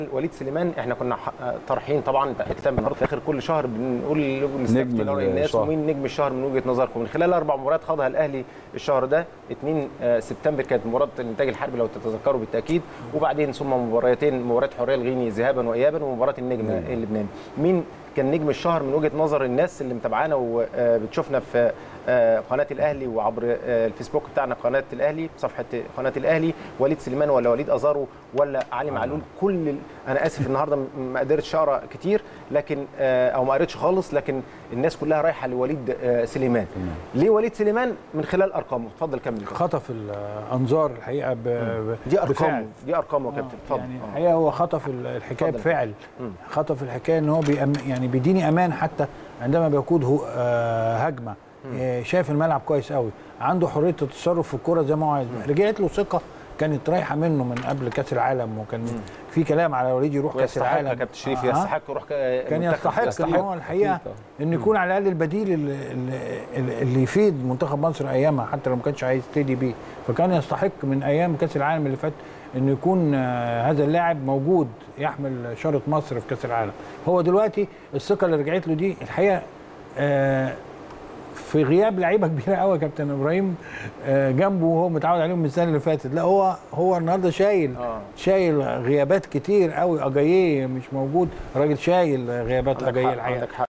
وليد سليمان احنا كنا ح- طرحين طبعا ختام النهارده في اخر كل شهر بنقول نجم نستفتي لآراء الناس الشهر. ومين نجم الشهر من وجهه نظركم من خلال اربع مباريات خاضها الاهلي الشهر ده 2 آه، سبتمبر كانت مباراه الانتاج الحربي لو تتذكروا بالتاكيد وبعدين ثم مباراتين مباراه حريه الغيني ذهابا وايابا ومباراه النجم اللبناني مين كان نجم الشهر من وجهه نظر الناس اللي متابعانا وبتشوفنا في آه، قناه الاهلي وعبر آه، الفيسبوك بتاعنا قناه الاهلي صفحه قناه الاهلي وليد سليمان ولا وليد ازارو ولا علي معلول كل ال... انا اسف النهارده م- ما قدرتش اقرا كتير لكن آه، او ما قريتش خالص لكن الناس كلها رايحه لوليد آه، سليمان ليه وليد سليمان من خلال ارقامه اتفضل كمل خطف الانظار الحقيقه ب... ب- دي بفعل. ارقامه دي ارقامه يا كابتن اتفضل يعني آه. الحقيقه هو خطف ال- الحكايه اتفضل. بفعل مم. خطف الحكايه ان هو بيأم يعني بيديني امان حتى عندما بيقود هو آه هجمه آه شايف الملعب كويس قوي عنده حريه التصرف في الكوره زي ما هو عايز رجعت له ثقه كانت رايحه منه من قبل كاس العالم وكان في كلام على وليد يروح كاس ويستحق العالم يا كابتن شريف آه. يستحق يروح ك- كان منتخب. يستحق ان هو الحقيقه أكيد ان يكون على الاقل البديل اللي, اللي- اللي يفيد منتخب مصر ايامها حتى لو ما كانش عايز يبتدي بيه فكان يستحق من ايام كاس العالم اللي فات انه يكون آه، هذا اللاعب موجود يحمل شاره مصر في كاس العالم هو دلوقتي الثقه اللي رجعت له دي الحقيقه آه، في غياب لعيبه كبيره قوي يا كابتن ابراهيم آه، جنبه وهو متعود عليهم من السنه اللي فاتت لا هو هو النهارده شايل آه. شايل غيابات كتير قوي اجاييه مش موجود راجل شايل غيابات عندك اجاييه حق، الحقيقه عندك حق